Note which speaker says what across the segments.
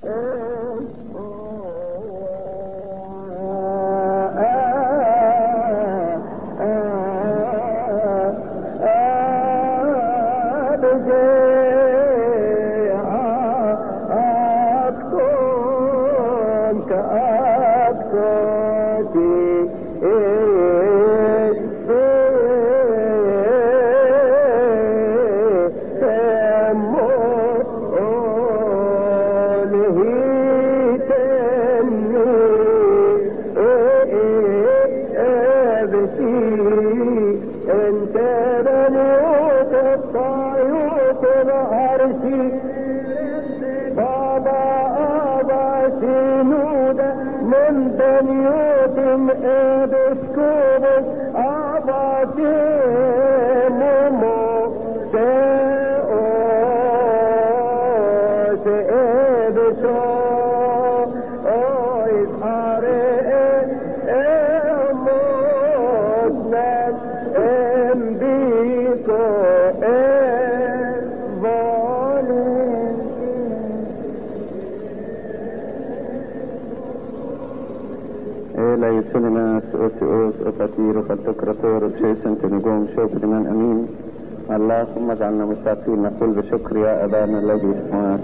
Speaker 1: اللهم اجعلنا مستعفين نقول بشكر يا ابانا الذي في السماوات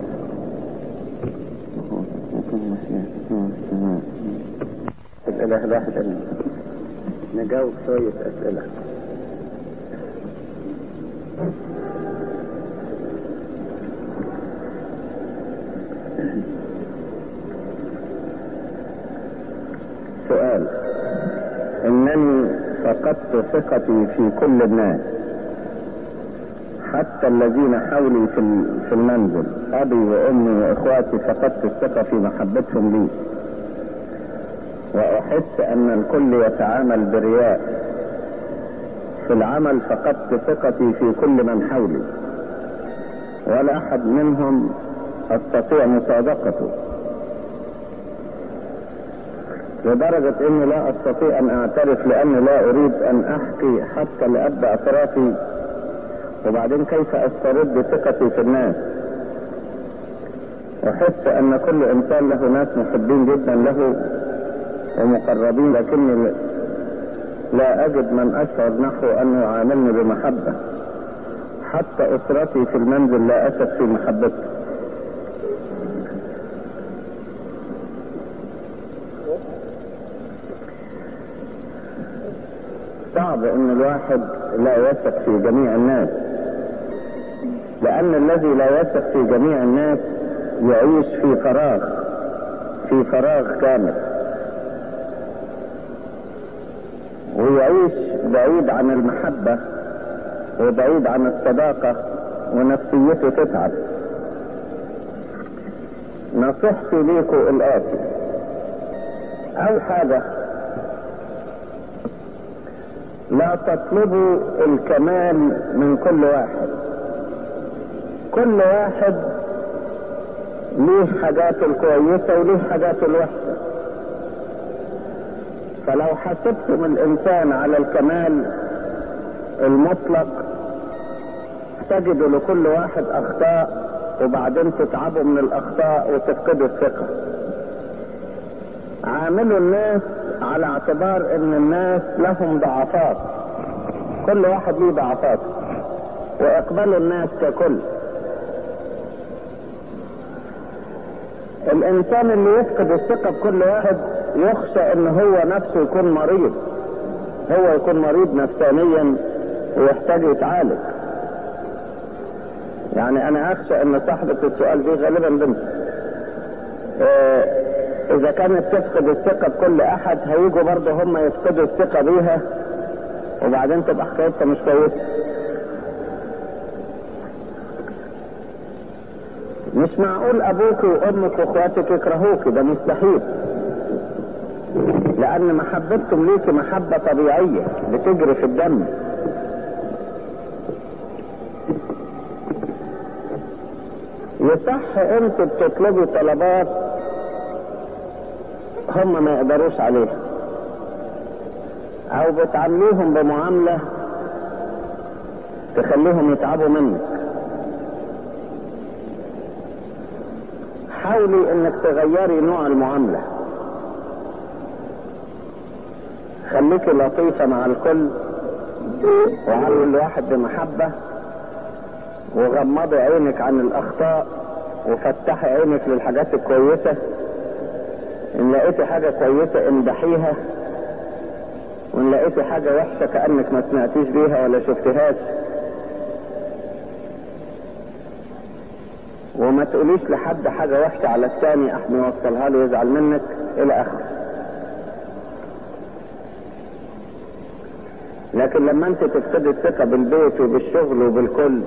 Speaker 1: الاله الواحد امين نجاوب شويه اسئله سؤال انني فقدت ثقتي في كل الناس حتى الذين حولي في في المنزل ابي وامي واخواتي فقدت الثقه في محبتهم لي واحس ان الكل يتعامل برياء في العمل فقدت ثقتي في كل من حولي ولا احد منهم استطيع مصادقته لدرجة اني لا استطيع ان اعترف لاني لا اريد ان احكي حتى لاب اعترافي وبعدين كيف استرد ثقتي في الناس احس ان كل انسان له ناس محبين جدا له ومقربين لكني لا اجد من اشعر نحو انه يعاملني بمحبة حتى اسرتي في المنزل لا اثق في محبته صعب ان الواحد لا يثق في جميع الناس لان الذي لا يثق في جميع الناس يعيش في فراغ في فراغ كامل ويعيش بعيد عن المحبة وبعيد عن الصداقة ونفسيته تتعب نصيحتي ليكم الآتي أول حاجة لا تطلبوا الكمال من كل واحد كل واحد ليه حاجاته الكويسة وليه حاجاته الوحشة فلو حسبتم الإنسان على الكمال المطلق تجدوا لكل واحد أخطاء وبعدين تتعبوا من الأخطاء وتفقدوا الثقة عاملوا الناس على اعتبار ان الناس لهم ضعفات كل واحد ليه ضعفات واقبلوا الناس ككل الانسان اللي يفقد الثقة بكل واحد يخشى ان هو نفسه يكون مريض هو يكون مريض نفسانيا ويحتاج يتعالج يعني انا اخشى ان صاحبة السؤال دي غالبا بنت اه اذا كانت تفقد الثقة بكل احد هيجوا برضه هم يفقدوا الثقة بيها وبعدين تبقى حكايتها مش كويسة مش معقول ابوك وامك واخواتك يكرهوك ده مستحيل لان محبتكم ليك محبة طبيعية بتجري في الدم يصح انت بتطلبي طلبات هم ما يقدروش عليها او بتعامليهم بمعاملة تخليهم يتعبوا منك حاولي انك تغيري نوع المعاملة خليكي لطيفة مع الكل وعامل الواحد بمحبة وغمضي عينك عن الاخطاء وفتحي عينك للحاجات الكويسة ان لقيتي حاجة كويسة امدحيها وان لقيتي حاجة وحشة كأنك ما سمعتيش بيها ولا شفتهاش وما تقوليش لحد حاجة وحشة على الثاني احنا يوصلها له يزعل منك الى اخره لكن لما انت تفقدي الثقة بالبيت وبالشغل وبالكل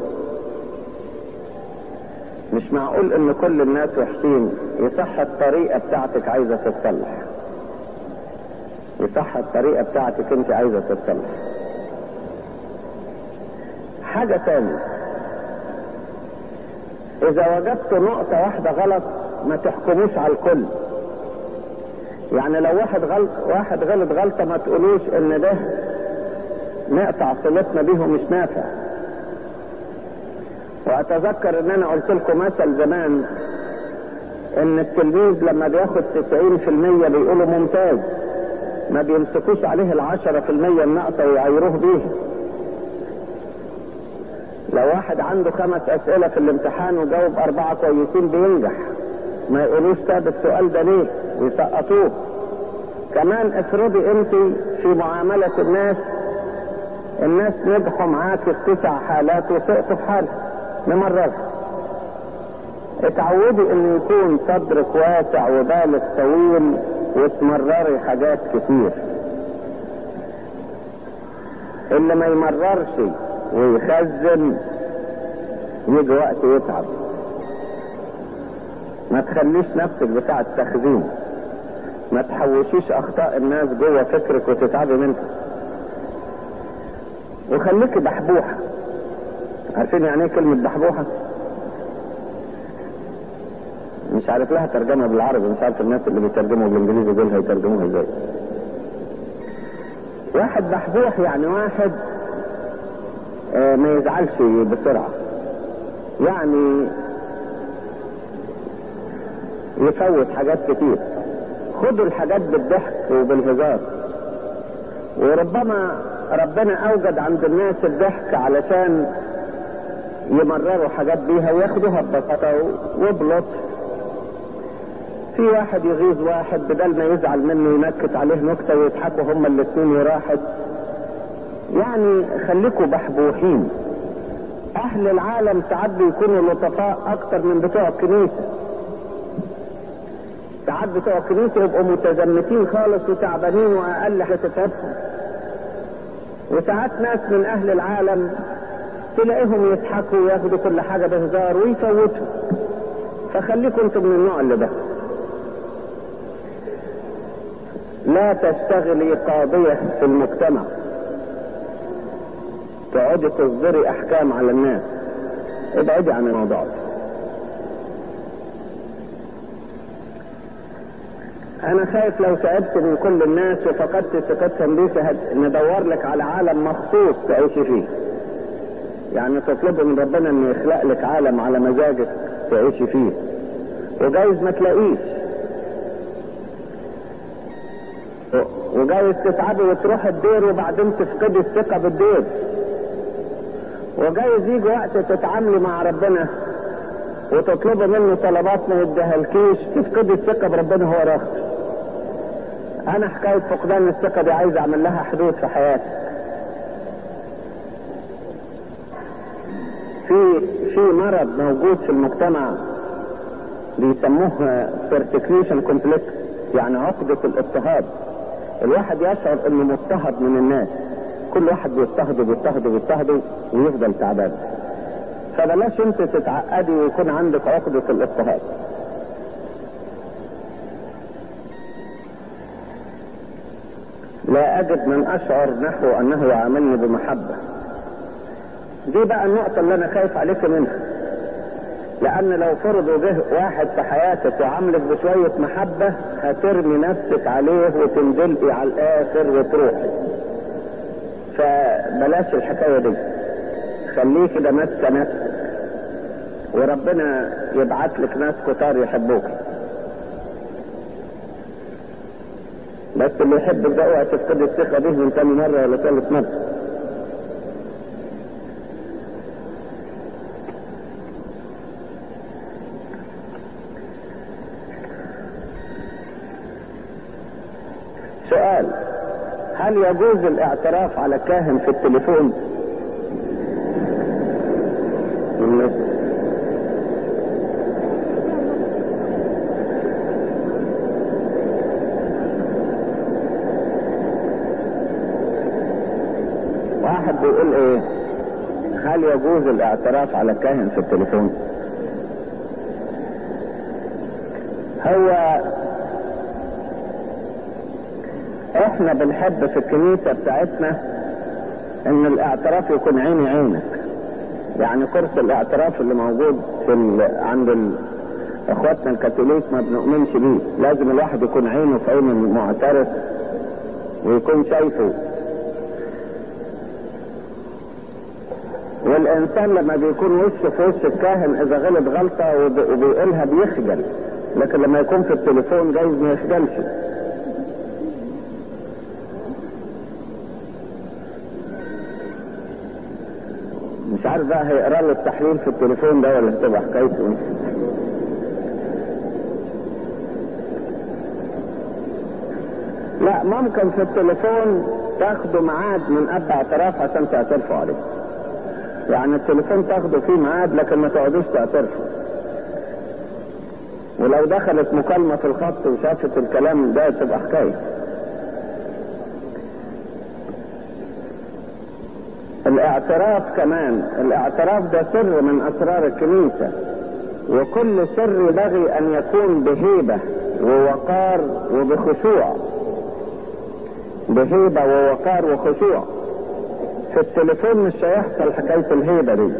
Speaker 1: مش معقول ان كل الناس وحشين يصح الطريقة بتاعتك عايزة تتصلح يصح الطريقة بتاعتك انت عايزة تتصلح حاجة تانية اذا وجدت نقطة واحدة غلط ما تحكموش على الكل يعني لو واحد غلط واحد غلط غلطة ما تقولوش ان ده نقطع صلتنا بيه مش نافع واتذكر ان انا قلت لكم مثل زمان ان التلميذ لما بياخد 90% بيقولوا ممتاز ما بيمسكوش عليه العشرة في المية النقطة ويعيروه بيها لو واحد عنده خمس اسئلة في الامتحان وجاوب اربعة كويسين بينجح ما يقولوش ساب السؤال ده ليه ويسقطوه كمان افرضي انت في معاملة الناس الناس نجحوا معاك في تسع حالات وسقطوا في حالة نمررها اتعودي ان يكون صدرك واسع وبالك طويل وتمرري حاجات كتير اللي ما يمررش ويخزن يجي وقت يتعب ما تخليش نفسك بتاع التخزين ما تحوشيش اخطاء الناس جوه فكرك وتتعبي منها وخليكي بحبوحة عارفين يعني ايه كلمة بحبوحة مش عارف لها ترجمة بالعربي مش عارف الناس اللي بيترجموا بالانجليزي دول هيترجموها ازاي واحد بحبوح يعني واحد آه ما يزعلش بسرعة يعني يفوت حاجات كتير خدوا الحاجات بالضحك وبالهزار وربما ربنا اوجد عند الناس الضحك علشان يمرروا حاجات بيها وياخدوها ببساطة وبلطف في واحد يغيظ واحد بدل ما يزعل منه ينكت عليه نكتة ويضحكوا هما الاتنين وراحت يعني خليكوا بحبوحين اهل العالم ساعات بيكونوا لطفاء اكتر من بتوع الكنيسة ساعات بتوع الكنيسة يبقوا متزمتين خالص وتعبانين واقل هتتعبهم وساعات ناس من اهل العالم تلاقيهم يضحكوا وياخدوا كل حاجة بهزار ويفوتوا فخليكم انتم من النوع اللي ده لا تشتغلي قاضية في المجتمع تقعدي تصدري احكام على الناس ابعدي عن الموضوع ده انا خايف لو تعبت من كل الناس وفقدت ثقتهم بيك ندور لك على عالم مخصوص تعيشي فيه يعني تطلبي من ربنا انه يخلق لك عالم على مزاجك تعيشي فيه وجايز ما تلاقيش وجايز تتعبي وتروح الدير وبعدين تفقدي الثقة بالدير وجايز يجي وقت تتعاملي مع ربنا وتطلبي منه طلبات ما يديهالكيش تفقدي الثقة بربنا هو راخر انا حكاية فقدان الثقة دي عايز اعمل لها حدود في حياتي في في مرض موجود في المجتمع بيسموه persecution complex يعني عقدة الاضطهاد الواحد يشعر انه مضطهد من الناس كل واحد بيضطهده بيضطهده بيضطهده ويفضل تعبان فبلاش انت تتعقدي ويكون عندك عقدة الاضطهاد لا اجد من اشعر نحو انه يعاملني بمحبة دي بقى النقطة اللي انا خايف عليك منها لان لو فرضوا جه واحد في حياتك وعاملك بشوية محبة هترمي نفسك عليه وتندلقي على الاخر وتروحي فبلاش الحكاية دي خليه كده ماسكة نفسك وربنا يبعت لك ناس كتار يحبوك بس اللي يحب ده اوعى تفقد الثقة به من تاني مرة ولا ثالث مرة سؤال هل يجوز الاعتراف على كاهن في التليفون واحد بيقول ايه هل يجوز الاعتراف على كاهن في التليفون هو احنا بنحب في الكنيسة بتاعتنا ان الاعتراف يكون عيني عينك يعني كرسي الاعتراف اللي موجود في ال... عند ال... اخواتنا الكاثوليك ما بنؤمنش بيه لازم الواحد يكون عينه في عين المعترف ويكون شايفه والانسان لما بيكون وشه في وش الكاهن اذا غلط غلطة وب... وبيقولها بيخجل لكن لما يكون في التليفون جايز ما يخجلش مش عارف بقى هيقرا له التحليل في التليفون ده ولا هتبقى حكايته لا ممكن في التليفون تاخدوا ميعاد من اب اعتراف عشان تعترفوا عليه يعني التليفون تاخدوا فيه ميعاد لكن ما تقعدوش تعترفوا ولو دخلت مكالمة في الخط وشافت الكلام ده تبقى حكاية الاعتراف كمان الاعتراف ده سر من اسرار الكنيسة وكل سر ينبغي ان يكون بهيبة ووقار وبخشوع بهيبة ووقار وخشوع في التليفون مش هيحصل حكاية الهيبة دي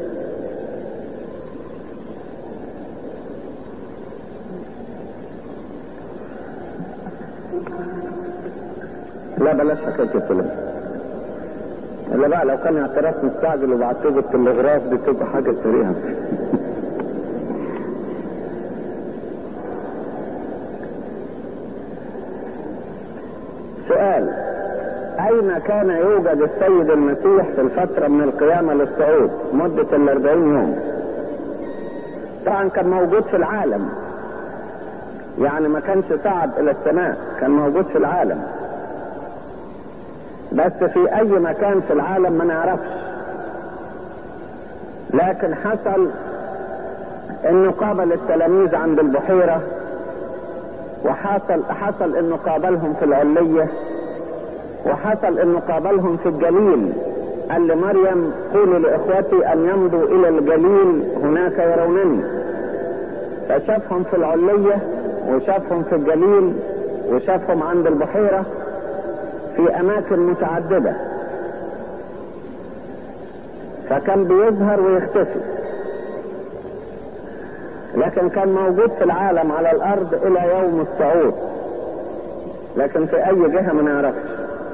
Speaker 1: لا بلاش حكاية التليفون الا بقى لو كان اعتراف مستعجل وبعته له التلغراف دي تبقى حاجة سريعة سؤال اين كان يوجد السيد المسيح في الفترة من القيامة للصعود مدة الاربعين يوم طبعا كان موجود في العالم يعني ما كانش صعد الى السماء كان موجود في العالم بس في اي مكان في العالم ما نعرفش لكن حصل انه قابل التلاميذ عند البحيرة وحصل حصل انه قابلهم في العلية وحصل انه قابلهم في الجليل قال لمريم قولوا لاخوتي ان يمضوا الى الجليل هناك يرونني فشافهم في العلية وشافهم في الجليل وشافهم عند البحيرة في اماكن متعددة فكان بيظهر ويختفي لكن كان موجود في العالم على الارض الى يوم الصعود لكن في اي جهة ما نعرفش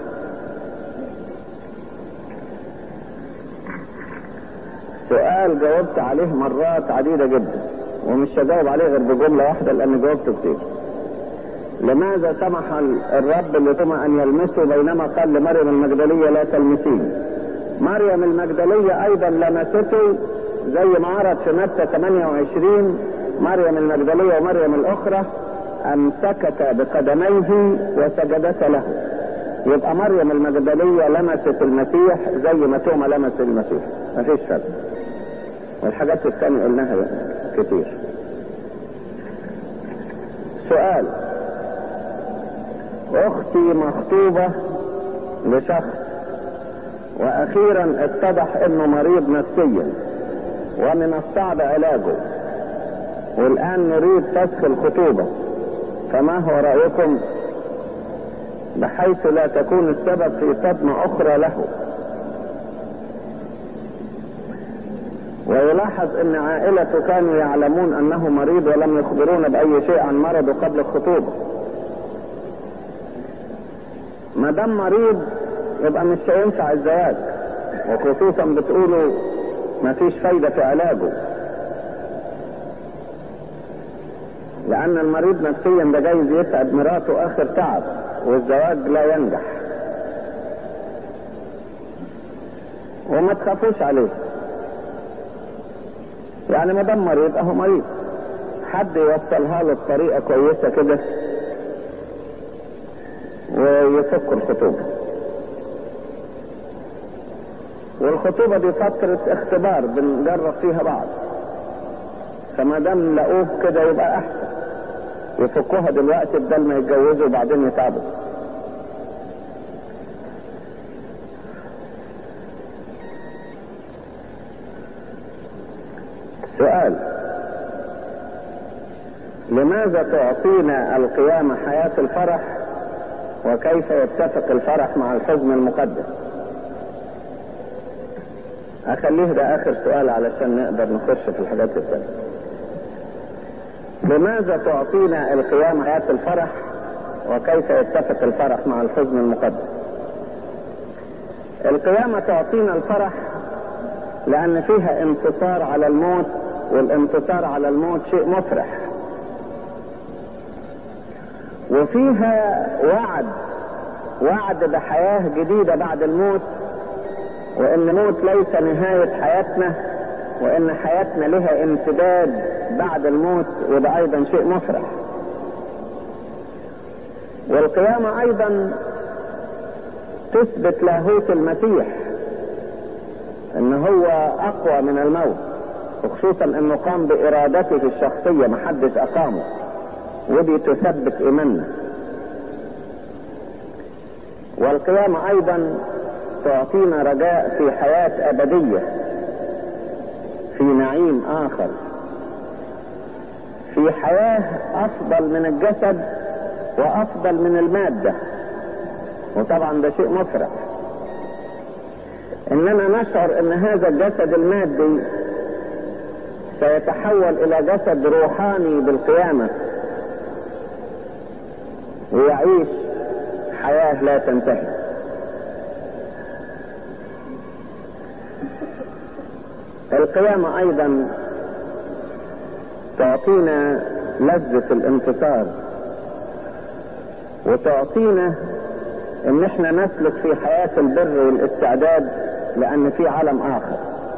Speaker 1: سؤال جاوبت عليه مرات عديدة جدا ومش هجاوب عليه غير بجملة واحدة لان جاوبت كتير لماذا سمح الرب لتوما ان يلمسه بينما قال لمريم المجدلية لا تلمسيه مريم المجدلية ايضا لمسته زي ما ورد في متى 28 مريم المجدلية ومريم الاخرى امسكتا بقدميه وسجدتا له يبقى مريم المجدلية لمست المسيح زي ما توما لمس المسيح مفيش فرق والحاجات الثانية قلناها كتير سؤال اختي مخطوبة لشخص واخيرا اتضح انه مريض نفسيا ومن الصعب علاجه والان نريد فسخ الخطوبة فما هو رأيكم بحيث لا تكون السبب في صدمة اخرى له ويلاحظ ان عائلته كانوا يعلمون انه مريض ولم يخبرون باي شيء عن مرضه قبل الخطوبة ما دام مريض يبقى مش هينفع الزواج وخصوصا بتقولوا ما فيش فايدة في علاجه لان المريض نفسيا ده جايز يتعب مراته اخر تعب والزواج لا ينجح وما تخافوش عليه يعني ما دام مريض اهو مريض حد يوصلها له بطريقه كويسه كده ويفك الخطوبه والخطوبه دي فتره اختبار بنجرب فيها بعض فما دام لقوه كده يبقى احسن يفكوها دلوقتي بدل ما يتجوزوا وبعدين يتعبوا سؤال لماذا تعطينا القيامة حياة الفرح وكيف يتفق الفرح مع الحزن المقدس اخليه ده اخر سؤال علشان نقدر نخش في الحاجات الثانية لماذا تعطينا القيامة حياة الفرح وكيف يتفق الفرح مع الحزن المقدس القيامة تعطينا الفرح لأن فيها انتصار على الموت والانتصار على الموت شيء مفرح وفيها وعد وعد بحياة جديدة بعد الموت وإن الموت ليس نهاية حياتنا وإن حياتنا لها امتداد بعد الموت وده أيضا شيء مفرح والقيامة أيضا تثبت لاهوت المسيح ان هو اقوى من الموت وخصوصا انه قام بارادته الشخصية محدش اقامه ودي تثبت ايماننا والقيامة ايضا تعطينا رجاء في حياة ابدية في نعيم اخر في حياة افضل من الجسد وافضل من المادة وطبعا ده شيء مفرح اننا نشعر ان هذا الجسد المادي سيتحول الى جسد روحاني بالقيامة ويعيش حياة لا تنتهي القيامة ايضا تعطينا لذة الانتصار وتعطينا ان احنا نسلك في حياة البر والاستعداد لان في عالم اخر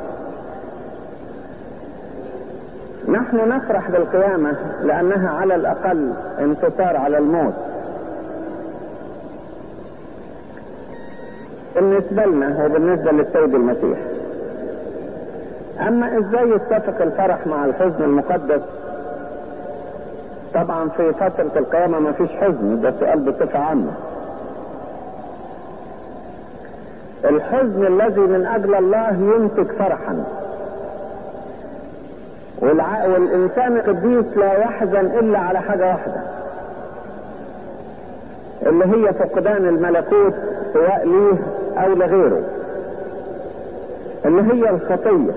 Speaker 1: نحن نفرح بالقيامة لانها على الاقل انتصار على الموت بالنسبة لنا وبالنسبة للسيد المسيح اما ازاي يتفق الفرح مع الحزن المقدس طبعا في فترة القيامة ما فيش حزن ده سؤال بصفة عامة الحزن الذي من اجل الله ينتج فرحا والع... والانسان القديس لا يحزن الا على حاجة واحدة اللي هي فقدان الملكوت سواء ليه او لغيره اللي هي الخطية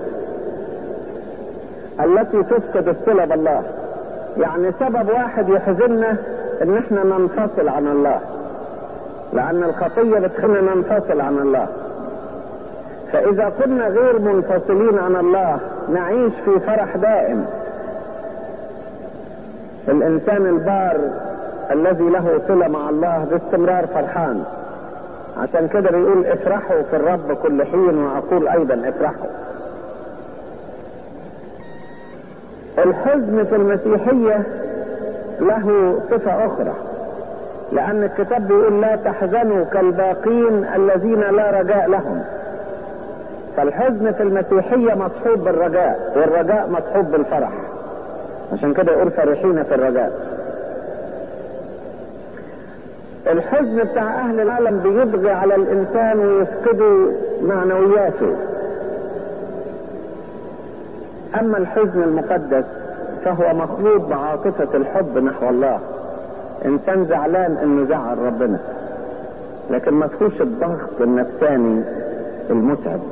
Speaker 1: التي تفقد الصلة بالله يعني سبب واحد يحزننا ان احنا ننفصل عن الله لان الخطية بتخلينا ننفصل عن الله فاذا كنا غير منفصلين عن الله نعيش في فرح دائم الانسان البار الذي له صلة مع الله باستمرار فرحان عشان كده بيقول افرحوا في الرب كل حين واقول ايضا افرحوا الحزن في المسيحية له صفة اخرى لان الكتاب بيقول لا تحزنوا كالباقين الذين لا رجاء لهم فالحزن في المسيحية مصحوب بالرجاء والرجاء مصحوب بالفرح عشان كده يقول فرحين في الرجاء الحزن بتاع اهل العالم بيضغي على الانسان ويفقده معنوياته اما الحزن المقدس فهو مخلوط بعاطفة الحب نحو الله انسان زعلان انه زعل ربنا لكن ما فيهوش الضغط النفساني المتعب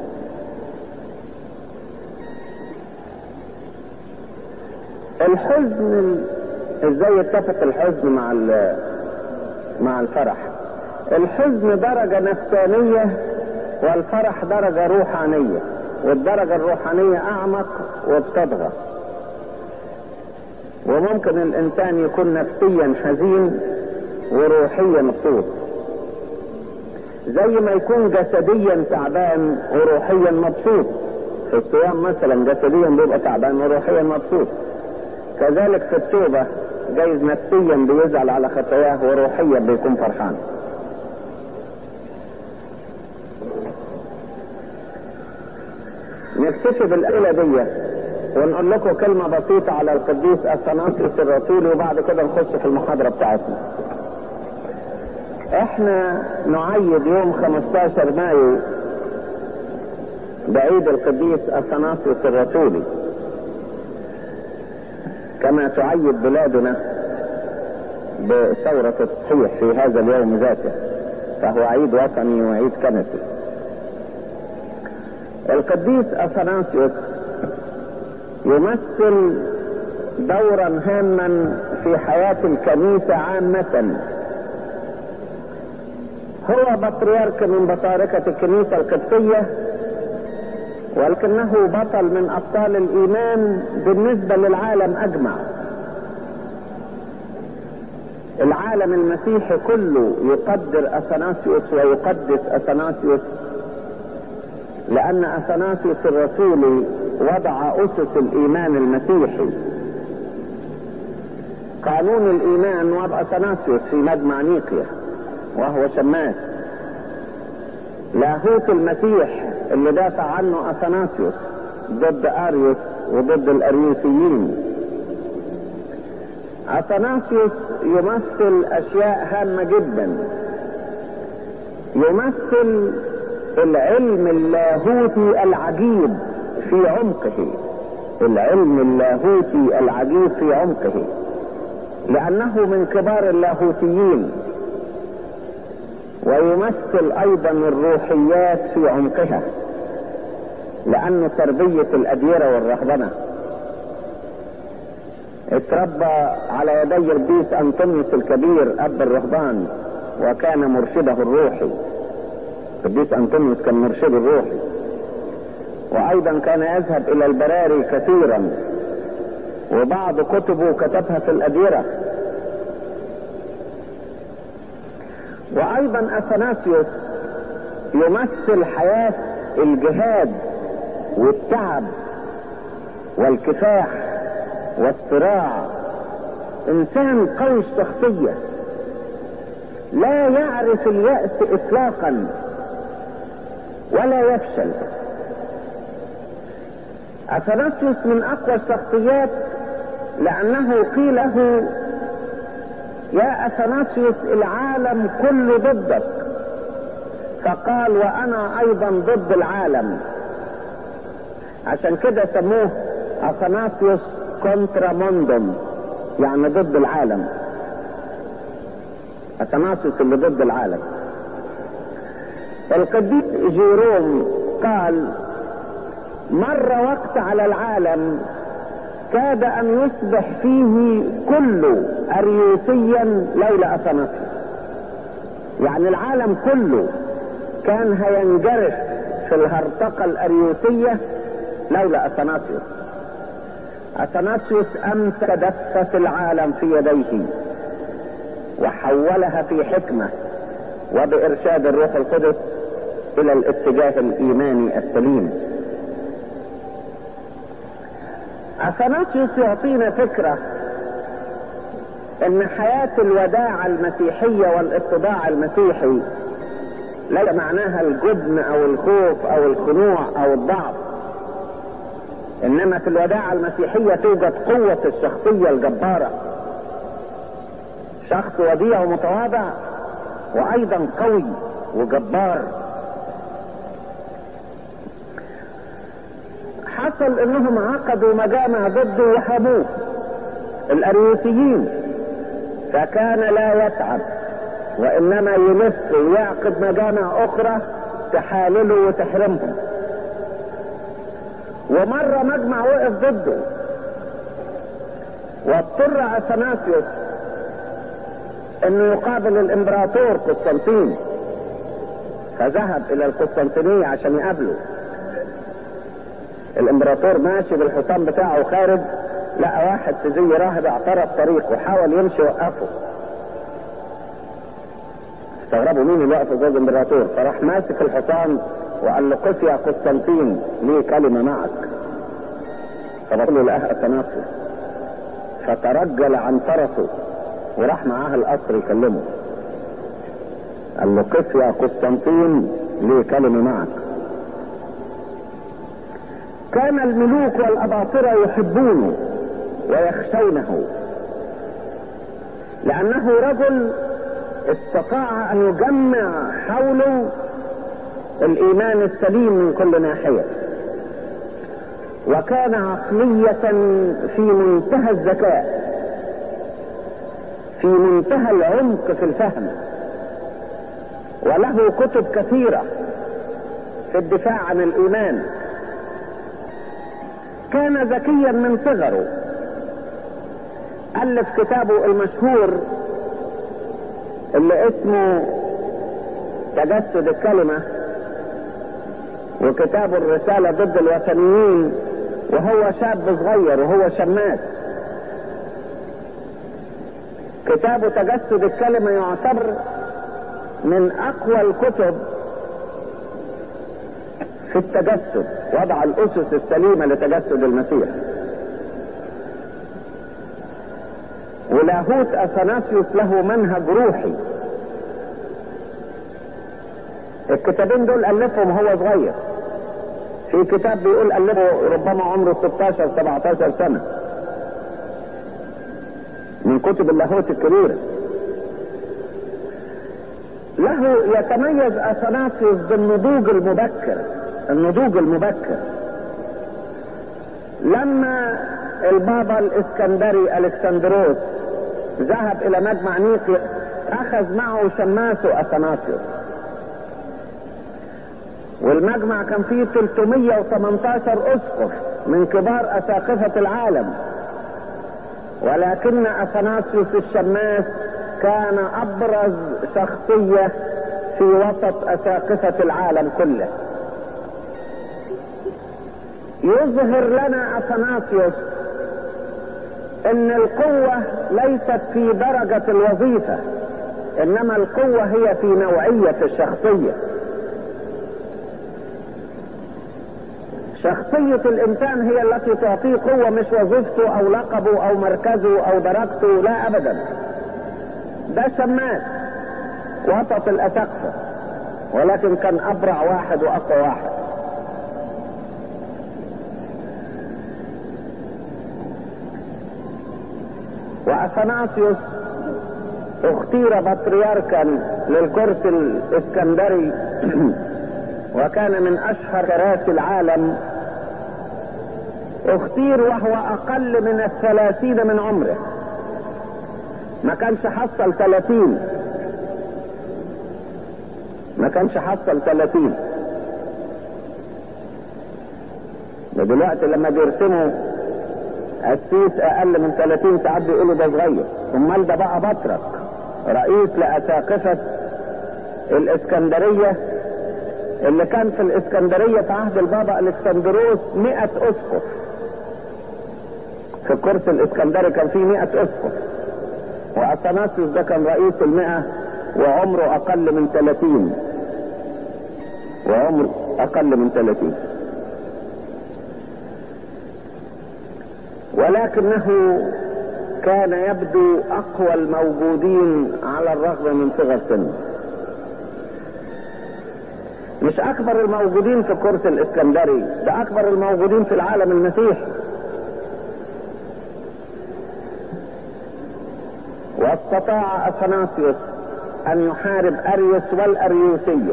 Speaker 1: الحزن ازاي يتفق الحزن مع مع الفرح الحزن درجة نفسانية والفرح درجة روحانية والدرجة الروحانية اعمق وبتضغط وممكن الانسان يكون نفسيا حزين وروحيا مبسوط زي ما يكون جسديا تعبان وروحيا مبسوط في الصيام مثلا جسديا بيبقى تعبان وروحيا مبسوط كذلك في التوبة جايز نفسيا بيزعل على خطاياه وروحيا بيكون فرحان نكتفي بالأسئلة دي ونقول لكم كلمة بسيطة على القديس أثناسيوس الرسولي وبعد كده نخش في المحاضرة بتاعتنا. احنا نعيد يوم 15 مايو بعيد القديس أثناسيوس الرسولي كما تعيد بلادنا بثورة التصحيح في هذا اليوم ذاته فهو عيد وطني وعيد كنسي القديس أثناسيوس يمثل دورا هاما في حياة الكنيسة عامة هو بطريرك من بطاركة الكنيسة القبطية ولكنه بطل من أبطال الإيمان بالنسبة للعالم أجمع العالم المسيحي كله يقدر أثناسيوس ويقدس أثناسيوس لأن أثناسيوس الرسولي وضع أسس الإيمان المسيحي قانون الإيمان وضع أثناسيوس في مجمع نيقيا وهو شماس لاهوت المسيح اللي دافع عنه أثناسيوس ضد أريوس وضد الأريوسيين أثناسيوس يمثل أشياء هامة جدا يمثل العلم اللاهوتي العجيب في عمقه العلم اللاهوتي العجيب في عمقه لأنه من كبار اللاهوتيين ويمثل أيضا الروحيات في عمقها لأنه تربية الأديرة والرهبنة اتربى على يدي القديس أنطونيوس الكبير أب الرهبان وكان مرشده الروحي القديس أنطونيوس كان مرشده الروحي وايضا كان يذهب الى البراري كثيرا وبعض كتبه كتبها في الاديرة وايضا اثناسيوس يمثل حياة الجهاد والتعب والكفاح والصراع انسان قوي الشخصية لا يعرف اليأس اطلاقا ولا يفشل اثناسيوس من اقوى الشخصيات لانه قيل له يا اثناسيوس العالم كله ضدك فقال وانا ايضا ضد العالم عشان كده سموه اثناسيوس كونترا موندوم يعني ضد العالم اثناسيوس اللي ضد العالم القديس جيروم قال مر وقت على العالم كاد ان يصبح فيه كله اريوسيا لولا اثناسيوس يعني العالم كله كان هينجرف في الهرطقة الاريوسية لولا اثناسيوس اثناسيوس امسك دفة العالم في يديه وحولها في حكمة وبارشاد الروح القدس الى الاتجاه الايماني السليم اثناسيوس يعطينا فكرة ان حياة الوداع المسيحية والاتضاع المسيحي لا معناها الجبن او الخوف او الخنوع او الضعف انما في الوداعة المسيحية توجد قوة الشخصية الجبارة شخص وديع ومتواضع وايضا قوي وجبار حصل انهم عقدوا مجامع ضده وحموه الاريوسيين فكان لا يتعب وانما يلف ويعقد مجامع اخرى تحالله وتحرمهم ومرة مجمع وقف ضده واضطر اثناسيوس انه يقابل الامبراطور قسطنطين فذهب الى القسطنطينية عشان يقابله الامبراطور ماشي بالحصان بتاعه خارج لقى واحد في زي راهب اعترض طريق وحاول يمشي وقفه استغربوا مين اللي واقف قصاد الامبراطور فراح ماسك الحصان وقال له قف يا قسطنطين لي كلمه معك فبقول له لها تناقض فترجل عن فرسه وراح معاه القصر يكلمه قال له قف يا قسطنطين لي كلمه معك كان الملوك والاباطره يحبونه ويخشونه لانه رجل استطاع ان يجمع حوله الايمان السليم من كل ناحيه وكان عقليه في منتهى الذكاء في منتهى العمق في الفهم وله كتب كثيره في الدفاع عن الايمان كان ذكيا من صغره الف كتابه المشهور اللي اسمه تجسد الكلمة وكتاب الرسالة ضد الوثنيين وهو شاب صغير وهو شماس كتاب تجسد الكلمة يعتبر من أقوى الكتب في التجسد وضع الأسس السليمة لتجسد المسيح ولاهوت اثناسيوس له منهج روحي الكتابين دول الفهم هو صغير في كتاب بيقول الفه ربما عمره 16 17 سنه من كتب اللاهوت الكبيره له يتميز اثناسيوس بالنضوج المبكر النضوج المبكر لما البابا الاسكندري الكسندروس ذهب الى مجمع نيقيا اخذ معه شماسه اثناسيوس والمجمع كان فيه 318 اسقف من كبار اساقفة العالم ولكن اثناسيوس الشماس كان ابرز شخصية في وسط اساقفة العالم كله يظهر لنا اثناسيوس ان القوة ليست في درجة الوظيفة انما القوة هي في نوعية الشخصية شخصية الانسان هي التي تعطيه قوة مش وظيفته او لقبه او مركزه او درجته لا ابدا ده شماس وسط الاسقفة ولكن كان ابرع واحد واقوى واحد واثناسيوس اختير بطريركا للكرسي الاسكندري وكان من اشهر كراسي العالم اختير وهو اقل من الثلاثين من عمره ما كانش حصل ثلاثين ما كانش حصل ثلاثين دلوقتي لما بيرسموا السيس اقل من 30 ساعات بيقولوا ده صغير امال ده بقى بطرك رئيس لاساقفة الاسكندرية اللي كان في الاسكندرية في عهد البابا الاسكندروس 100 اسقف في الكرسي الاسكندري كان فيه 100 اسقف واثناسيوس ده كان رئيس المئة وعمره اقل من 30 وعمره اقل من 30 ولكنه كان يبدو اقوى الموجودين على الرغم من صغر سنه مش اكبر الموجودين في الكرسي الاسكندري ده اكبر الموجودين في العالم المسيحي واستطاع اثناسيوس ان يحارب اريوس والاريوسيه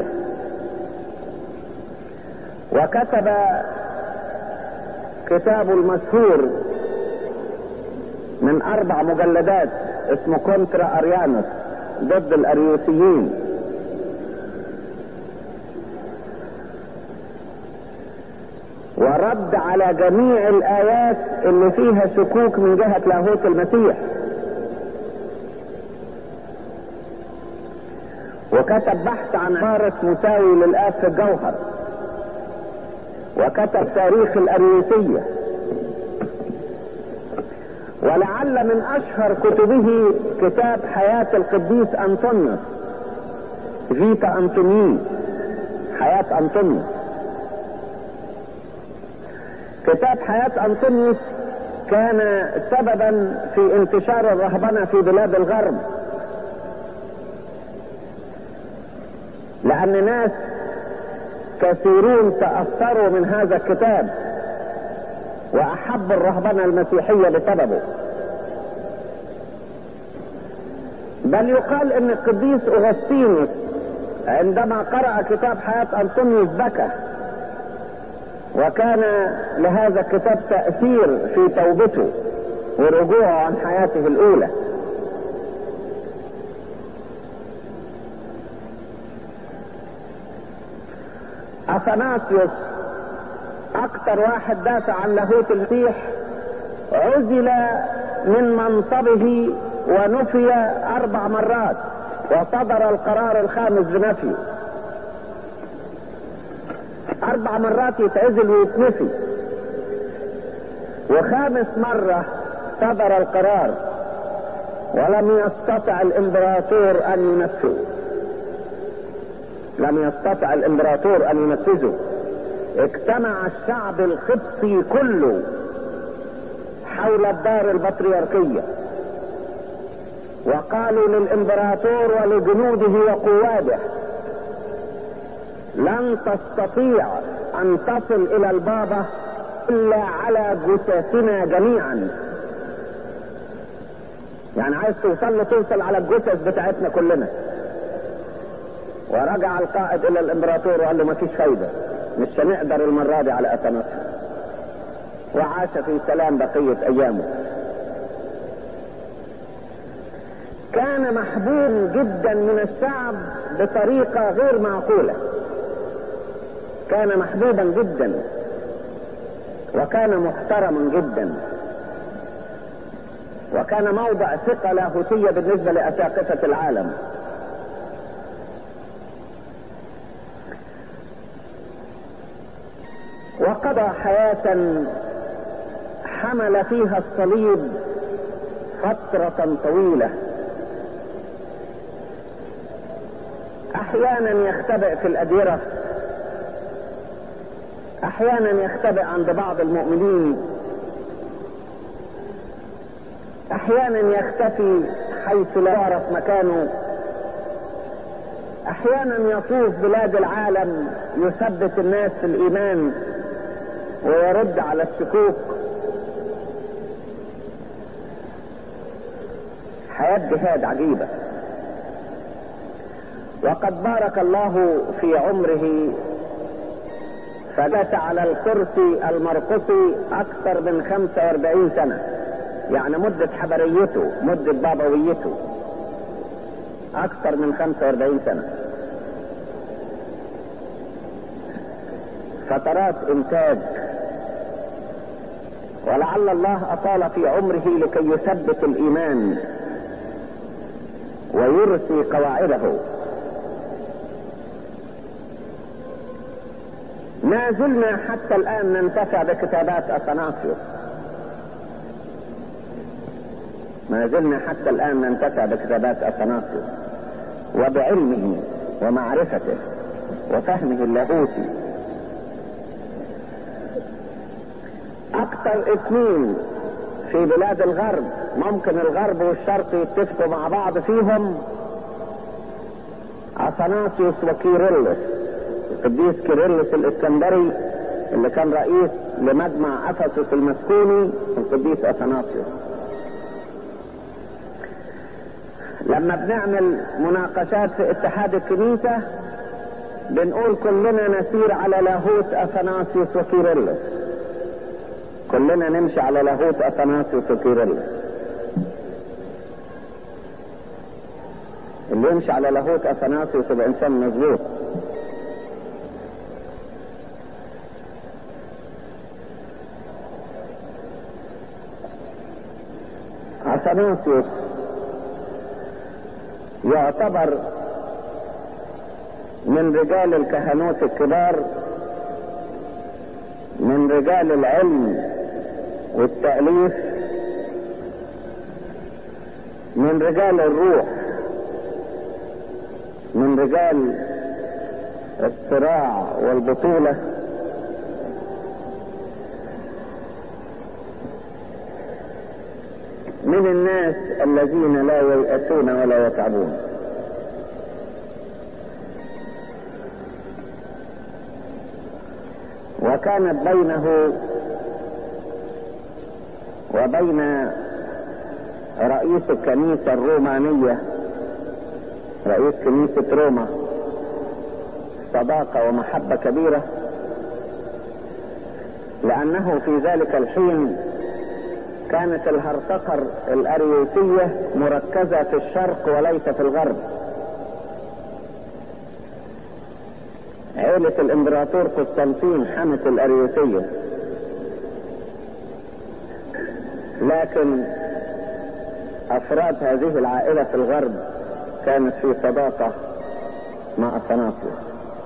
Speaker 1: وكتب كتابه المشهور من اربع مجلدات اسمه كونترا اريانوس ضد الاريوسيين ورد على جميع الايات اللي فيها شكوك من جهة لاهوت المسيح وكتب بحث عن عبارة مساوي للآب في الجوهر وكتب تاريخ الأريوسية ولعل من أشهر كتبه كتاب حياة القديس أنطونيوس فيتا أنطونيوس حياة أنطونيوس كتاب حياة أنطونيوس كان سببا في انتشار الرهبنة في بلاد الغرب لأن ناس كثيرون تأثروا من هذا الكتاب وأحبوا الرهبنة المسيحية بسببه بل يقال ان القديس اغسطينوس عندما قرأ كتاب حياة انطونيوس بكى وكان لهذا الكتاب تأثير في توبته ورجوعه عن حياته الاولى اثناسيوس اكثر واحد دافع عن لاهوت المسيح عزل من منصبه ونفي اربع مرات وصدر القرار الخامس بنفيه اربع مرات يتعزل ويتنفي وخامس مرة صدر القرار ولم يستطع الامبراطور ان ينفذه لم يستطع الامبراطور ان ينفذه اجتمع الشعب القبطي كله حول الدار البطريركيه وقالوا للامبراطور ولجنوده وقواده لن تستطيع ان تصل الى البابا الا على جثثنا جميعا يعني عايز توصل له توصل على الجثث بتاعتنا كلنا ورجع القائد الى الامبراطور وقال له مفيش فايدة مش هنقدر المرة دي على اثناسيوس وعاش في سلام بقية ايامه كان محبوب جدا من الشعب بطريقة غير معقولة كان محبوبا جدا وكان محترما جدا وكان موضع ثقة لاهوتية بالنسبة لأساقفة العالم وقضى حياة حمل فيها الصليب فترة طويلة احيانا يختبئ في الاديرة احيانا يختبئ عند بعض المؤمنين احيانا يختفي حيث لا يعرف مكانه احيانا يطوف بلاد العالم يثبت الناس في الايمان ويرد على الشكوك حياة جهاد عجيبة وقد بارك الله في عمره فجلس على الكرسي المرقصي اكثر من 45 سنة يعني مدة حبريته مدة بابويته اكثر من 45 سنة فترات انتاج ولعل الله اطال في عمره لكي يثبت الايمان ويرسي قواعده ما زلنا حتى الآن ننتفع بكتابات أثناسيوس ما زلنا حتى الآن ننتفع بكتابات أثناسيوس وبعلمه ومعرفته وفهمه اللاهوتي أكثر اثنين في بلاد الغرب ممكن الغرب والشرق يتفقوا مع بعض فيهم أثناسيوس وكيرلس القديس كيرلس الاسكندري اللي كان رئيس لمجمع افسس المسكوني القديس اثناسيوس لما بنعمل مناقشات في اتحاد الكنيسة بنقول كلنا نسير على لاهوت اثناسيوس وكيرلس كلنا نمشي على لاهوت اثناسيوس وكيرلس اللي يمشي على لاهوت اثناسيوس يبقى انسان مظبوط اثناسيوس يعتبر من رجال الكهنوت الكبار من رجال العلم والتأليف من رجال الروح من رجال الصراع والبطولة من الناس الذين لا ييأسون ولا يتعبون وكانت بينه وبين رئيس الكنيسة الرومانية رئيس كنيسة روما صداقة ومحبة كبيرة لأنه في ذلك الحين كانت الهرطقة الأريوسية مركزة في الشرق وليس في الغرب عيلة الامبراطور قسطنطين حمت الأريوسية لكن أفراد هذه العائلة في الغرب كانت في صداقة مع أثناسيوس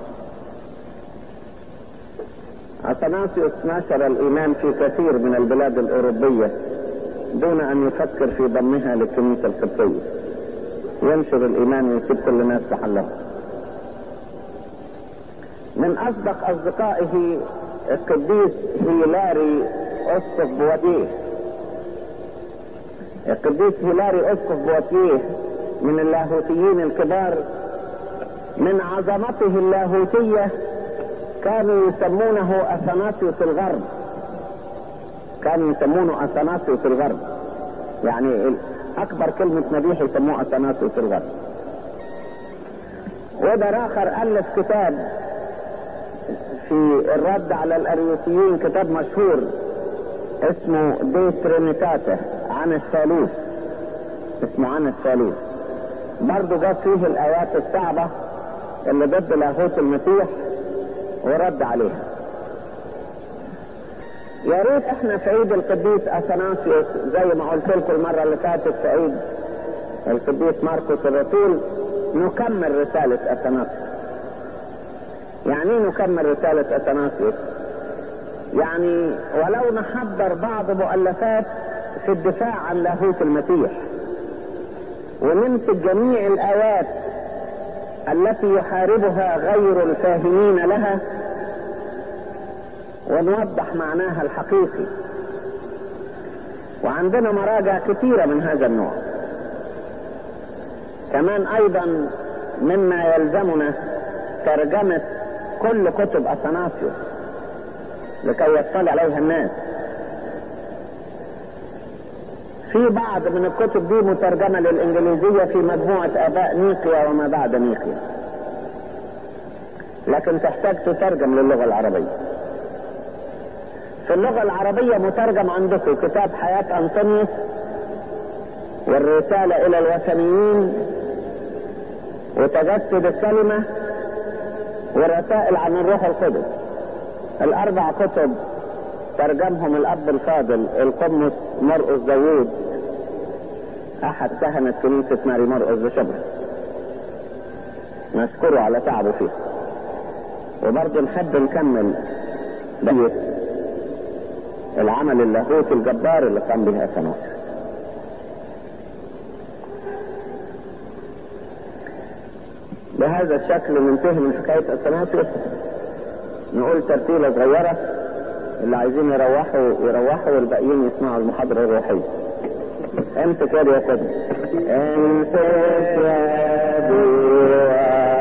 Speaker 1: أثناسيوس نشر الإيمان في كثير من البلاد الأوروبية دون أن يفكر في ضمها للكنيسة القبطية ينشر الإيمان ويسيب كل الناس تحلها من أصدق أصدقائه القديس هيلاري أسقف بواتيه القديس هيلاري أسقف بواتيه من اللاهوتيين الكبار من عظمته اللاهوتية كانوا يسمونه أثناسيوس الغرب كانوا يسمونه أثناسيوس الغرب يعني أكبر كلمة مديح يسموه أثناسيوس الغرب وده آخر ألف كتاب في الرد على الأريوسيين كتاب مشهور اسمه دي ترينيتاته عن الثالوث اسمه عن الثالوث برضه جاب فيه الآيات الصعبة اللي ضد لاهوت المسيح ورد عليها يا ريت احنا في عيد القديس اثناسيوس زي ما قلت لكم المره اللي فاتت في عيد القديس ماركوس الرسول نكمل رساله اثناسيوس يعني ايه نكمل رساله اثناسيوس يعني ولو نحضر بعض مؤلفات في الدفاع عن لاهوت المسيح ونمسك جميع الايات التي يحاربها غير الفاهمين لها ونوضح معناها الحقيقي وعندنا مراجع كثيرة من هذا النوع كمان ايضا مما يلزمنا ترجمة كل كتب اثناسيوس لكي يطلع عليها الناس في بعض من الكتب دي مترجمة للإنجليزية في مجموعة آباء نيقيا وما بعد نيقيا لكن تحتاج تترجم للغة العربية في اللغة العربية مترجم عندكم كتاب حياة أنطونيوس والرسالة إلى الوثنيين وتجسد الكلمة ورسائل عن الروح القدس الأربع كتب ترجمهم الأب الفاضل القمص مرقس داوود أحد كهنة كنيسة ماري مرقس بشبه نشكره على تعبه فيه وبرضه نحب نكمل بقية العمل اللاهوتي الجبار اللي قام به أثناسيوس بهذا الشكل ننتهي من حكاية أثناسيوس نقول ترتيلة صغيرة اللي عايزين يروحوا يروحوا والباقيين يسمعوا المحاضرة الروحية امسك يا يا قدر امسك يا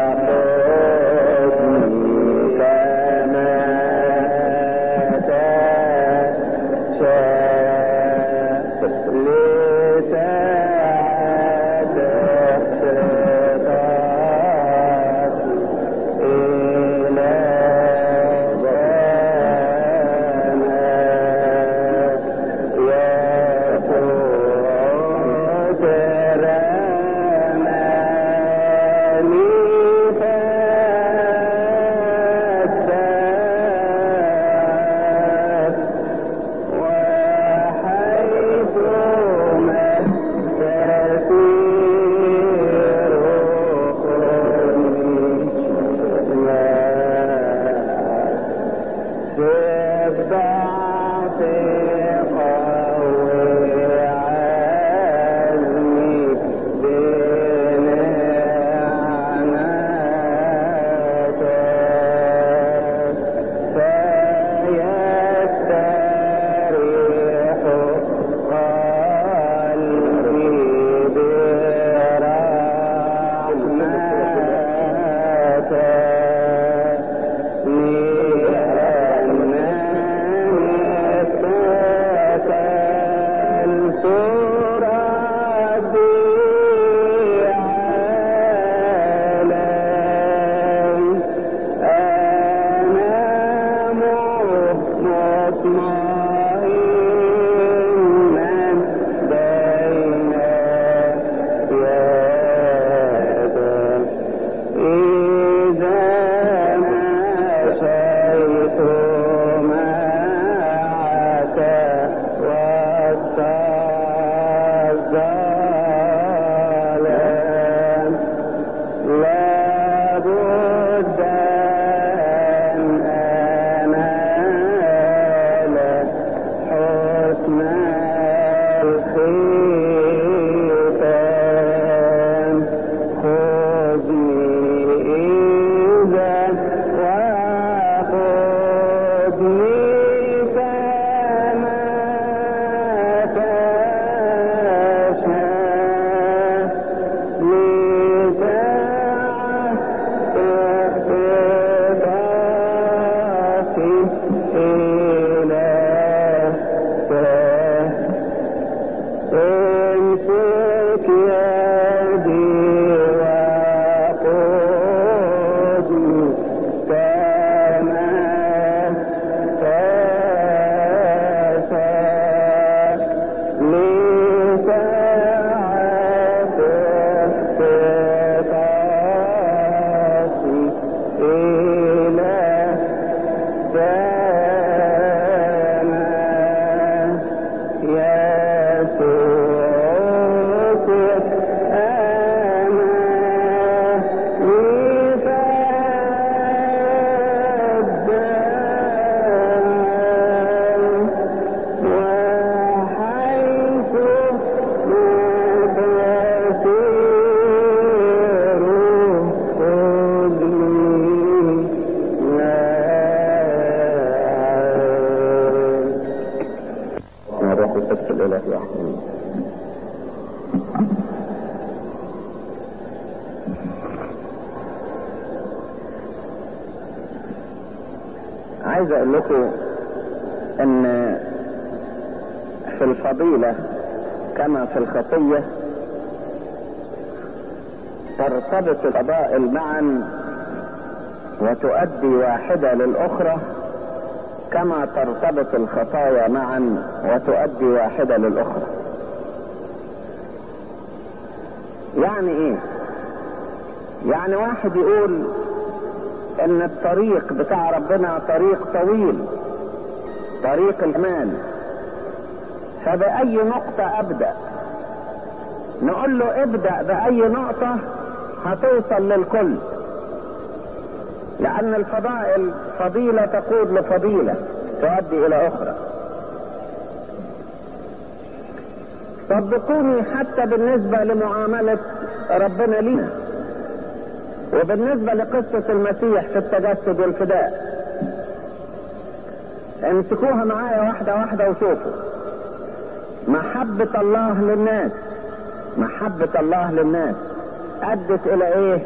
Speaker 1: عايز اقول لكم ان في الفضيلة كما في الخطية ترتبط الفضائل معا وتؤدي واحدة للأخرى كما ترتبط الخطايا معا وتؤدي واحدة للأخرى يعني ايه يعني واحد يقول ان الطريق بتاع ربنا طريق طويل طريق الامان فبأي نقطة ابدأ نقول له ابدأ بأي نقطة هتوصل للكل لأن الفضائل فضيلة تقود لفضيلة تؤدي إلى أخرى صدقوني حتى بالنسبة لمعاملة ربنا لنا وبالنسبة لقصة المسيح في التجسد والفداء امسكوها معايا واحدة واحدة وشوفوا محبة الله للناس محبة الله للناس أدت إلى إيه؟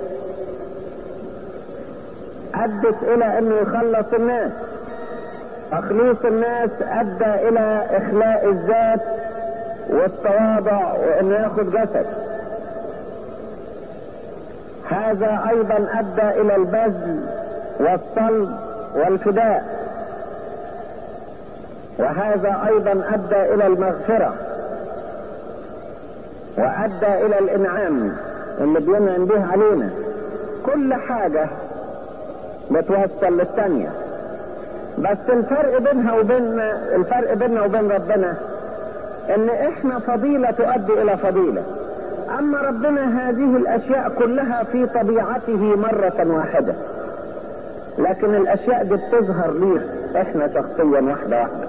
Speaker 1: أدت إلى أنه يخلص الناس تخليص الناس أدى إلى إخلاء الذات والتواضع وأنه ياخد جسد هذا أيضا أدى إلى البذل والصلب والفداء وهذا أيضا أدى إلى المغفرة وأدى إلى الإنعام اللي بينعم به علينا كل حاجة بتوصل للثانية بس الفرق بينها وبين الفرق بيننا وبين ربنا ان احنا فضيلة تؤدي الى فضيلة اما ربنا هذه الاشياء كلها في طبيعته مرة واحدة لكن الاشياء دي بتظهر ليه احنا شخصيا واحدة واحدة